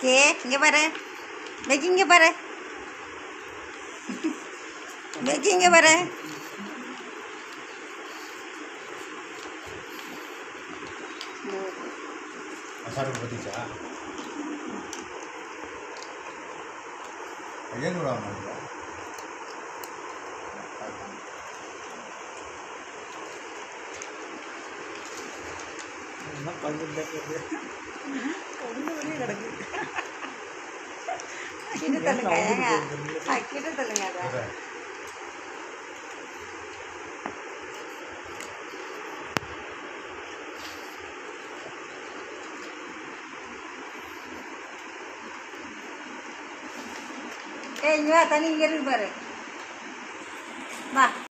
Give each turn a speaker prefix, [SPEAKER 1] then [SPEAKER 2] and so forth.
[SPEAKER 1] Peggy இங்கே பாரு Peggy இங்கே பாரு பெக்கி இங்கே பாரு
[SPEAKER 2] மசாலா பற்றிச்சா ಏನು ಕೂಡ ಮಾಡಿಲ್ಲ
[SPEAKER 3] என்ன பண்ணுறது ஒன்று வெளியே கிடக்கு
[SPEAKER 1] கிட்ட தள்ளுங்க ஏங்க ஆ, கிட்ட தள்ளுங்க அதை
[SPEAKER 2] ಅದೇ
[SPEAKER 1] ஏய் இங்கே வா தண்ணி இங்கே இருக்கு பாரு வா